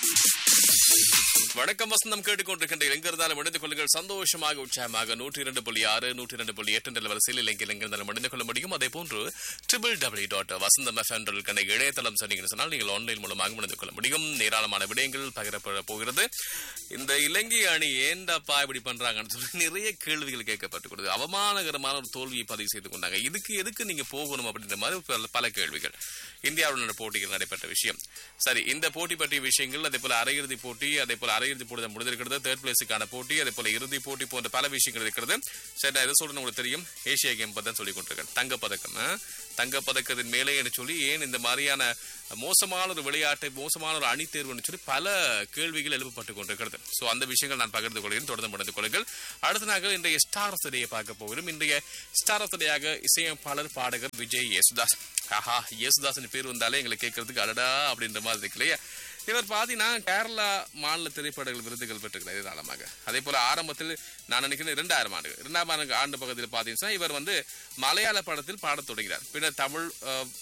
வணக்கம் வசந்தம் கேட்டுக்கொண்டிருக்கின்ற எங்க இருந்தாலும் இணைந்து கொள்ளுங்கள் சந்தோஷமாக உற்சாகமாக நூற்றி இரண்டு புள்ளி ஆறு நூற்றி இரண்டு புள்ளி எட்டு என்ற வரிசையில் இலங்கை எங்க இருந்தாலும் இணைந்து கொள்ள முடியும் அதே போன்று triple W dot Vasantham FM இணையதளம் சொன்னீங்கன்னு சொன்னால் நீங்கள் ஆன்லைன் மூலமாக இணைந்து கொள்ள முடியும் ஏராளமான விடயங்கள் பகிரப்பட போகிறது இந்த இலங்கை அணி ஏண்டாப்பா இப்படி பண்றாங்கன்னு சொல்லி நிறைய கேள்விகள் கேட்கப்பட்டுள்ளது அவமானகரமான ஒரு தோல்வியை பதிவு செய்து கொண்டாங்க இதுக்கு எதுக்கு நீங்க போகணும் அப்படின்ற மாதிரி பல- பல கேள்விகள் இந்தியாவுடன் போட்டிகள் நடைபெற்ற விஷயம் சரி இந்த போட்டி பற்றிய விஷயங்கள் அதே போல அரையிறுதி போட்டி அதே போல அரையிறுதி போட்டி தான் முடிந்திருக்கிறது தேர்ட் பிளேஸுக்கான போட்டி அதே போல இறுதி போட்டி போன்ற பல விஷயங்கள் இருக்கிறது சரி நான் எதை சொல்றேன்னு உங்களுக்கு தெரியும் ஏசியா கேம் பத்தி தான் சொல்லி கொண்டிருக்கேன் தங்கப்பதக்கம் ஆ? தங்கப்பதக்கத்தின் மேலே என்று சொல்லி ஏன் இந்த மாதிரியான மோசமான ஒரு விளையாட்டை மோசமான ஒரு அணி தேர்வுன்னு சொல்லி பல கேள்விகள் எழுப்பப்பட்டு கொண்டிருக்கிறது சோ அந்த விஷயங்கள் நான் பகிர்ந்து கொள்கிறேன் தொடர்ந்து முடிந்து கொள்ளுங்கள் அடுத்த நாங்கள் இன்றைய ஸ்டார் திரையை பார்க்க போகிறோம் இன்றைய ஸ்டார் திரையாக இசையமைப்பாளர் பாடகர் விஜய் யேசுதாஸ் ஆஹா யேசுதாசன் பேர் வந்தாலே எங்களுக்கு கேட்கறதுக்கு அடடா அப்படின்ற மாதிரி இருக்கு இல்லையா இவர் பாத்தீங்கன்னா கேரளா மாநில திரைப்படங்கள் விருதுகள் பெற்றிருக்கிறார் இதனாலமாக அதே போல ஆரம்பத்தில் நான் நினைக்கிறேன் இரண்டாயிரம் ஆண்டு இரண்டாயிரம் ஆண்டு ஆண்டு பக்கத்தில் பாத்தீங்கன்னா இவர் வந்து மலையாள படத்தில் பாடத் தொடங்கினார் பின்னர் தமிழ் அஹ்,